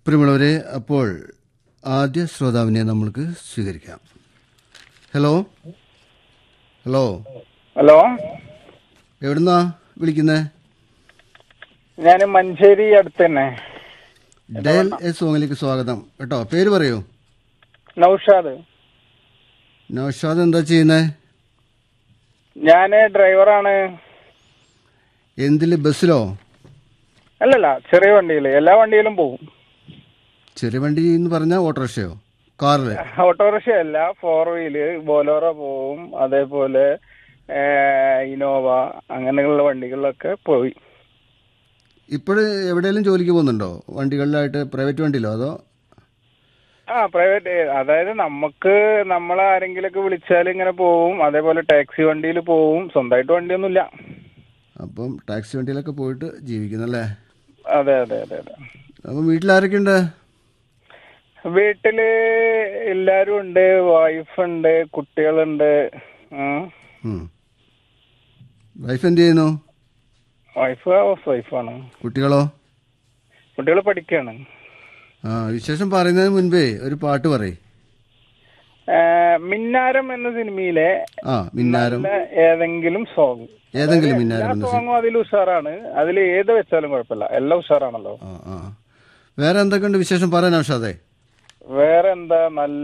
പ്രിയമുള്ളവരെ അപ്പോൾ ആദ്യ ശ്രോതാവിനെ നമ്മൾക്ക് സ്വീകരിക്കാം ഹലോ ഹലോ ഹലോ എവിടുന്നാ വിളിക്കുന്നേ ഞാൻ മഞ്ചേരി അടുത്ത് തന്നെ ഡയൽ എ സോങ്ങിലേക്ക് സ്വാഗതം കേട്ടോ പേര് പറയൂ നൗഷാദ് നൗഷാദ് എന്താ ചെയ്യുന്നേ ഞാന് ഡ്രൈവറാണ് എന്തില് ബസ്സിലോ അല്ലല്ല ചെറിയ വണ്ടിയില് എല്ലാ വണ്ടിയിലും പോകും ചെറിയ വണ്ടി എന്ന് പറഞ്ഞാൽ ഓട്ടോറിക്ഷയോ കാറില് ഓട്ടോറിക്ഷ അല്ല ഫോർ വീല് ബോലോറോ പോവും അതേപോലെ ഏ, ഇനോവ അങ്ങനെയുള്ള വണ്ടികളിലൊക്കെ പോയി ഇപ്പോഴ് എവിടെയെങ്കിലും ജോലിക്ക് പോകുന്നുണ്ടോ വണ്ടികളിലായിട്ട് പ്രൈവറ്റ് വണ്ടിയിലോ അതോ ആ പ്രൈവറ്റ് അതായത് നമുക്ക് നമ്മളെ ആരെങ്കിലൊക്കെ വിളിച്ചാൽ ഇങ്ങനെ പോവും അതേപോലെ ടാക്സി വണ്ടിയിൽ പോവും സ്വന്തമായിട്ട് വണ്ടിയൊന്നുമില്ല അപ്പം ടാക്സി വണ്ടിയിലൊക്കെ പോയിട്ട് ജീവിക്കുന്നല്ലേ അതെ അതെ അതെ അതെ അപ്പം വീട്ടിലാരൊക്കെ ഉണ്ട് വീട്ടില് എല്ലാരും ഉണ്ട് വൈഫുണ്ട് കുട്ടികളുണ്ട് ഉം. വൈഫ് എന്ത് ചെയ്യുന്നു വൈഫ് ഹൗസ് വൈഫാണ് കുട്ടികളോ കുട്ടികൾ പഠിക്കാണ് ആ വിശേഷം പറയുന്നതിന് മുൻപേ ഒരു പാട്ട് പറയ് മിന്നാരം എന്ന സിനിമയിലെ ആ മിന്നാരം നല്ല ഏതെങ്കിലും സോങ് ഏതെങ്കിലും മിന്നാരം എല്ലാ എന്ന സിനിമ സോങ്ങും അതിൽ ഉഷാറാണ് അതിൽ ഏത് വെച്ചാലും കുഴപ്പമില്ല എല്ലാം ഉഷാറാണല്ലോ ആ ആ വേറെ എന്തൊക്കെയുണ്ട് വിശേഷം പറയാൻ ഔഷാദേ വേറെ എന്താ നല്ല